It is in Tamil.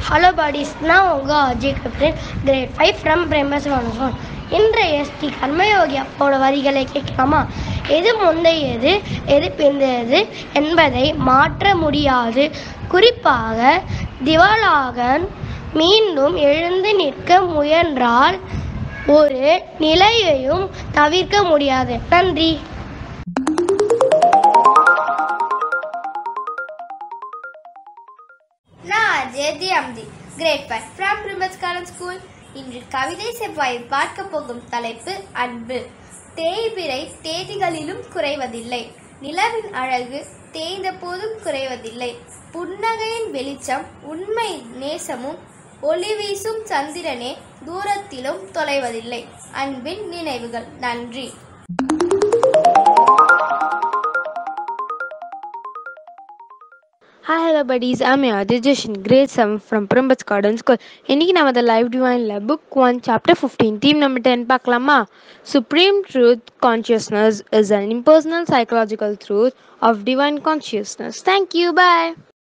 ஹலோ பாடிஸ் நான் உங்கள் Ajay Kabiran grade five from Primus one இன்றைய ஸ்ரீ கர்மயோகி அப்போட வரிகளை கேட்கலாமா எது முந்தையது எது பிந்தையது என்பதை மாற்ற முடியாது குறிப்பாக திவாலாகன் மீண்டும் எழுந்து நிற்க முயன்றால் ஒரு நிலையையும் தவிர்க்க முடியாது நன்றி நான் ஜெயதி அம்தி grade five from Primus garden school இன்று கவிதை செவ்வாய் பார்க்க போகும் தலைப்பு அன்பு தேய்பிறை தேதிகளிலும் குறைவதில்லை நிலவின் அழகு தேய்ந்த போதும் குறைவதில்லை புன்னகையின் வெளிச்சம் உண்மை நேசமும் ஒளி வீசும் சந்திரனே தூரத்திலும் தொலைவதில்லை அன்பின் நினைவுகள் நன்றி Hi hello buddies, I'm your Dijesh in grade 7 from Primbats Garden School. இன்னைக்கு நம்ம the live divineல book 1 chapter 15 theme number 10 பார்க்கலாமா Supreme truth consciousness is an impersonal psychological truth of divine consciousness. Thank you, bye.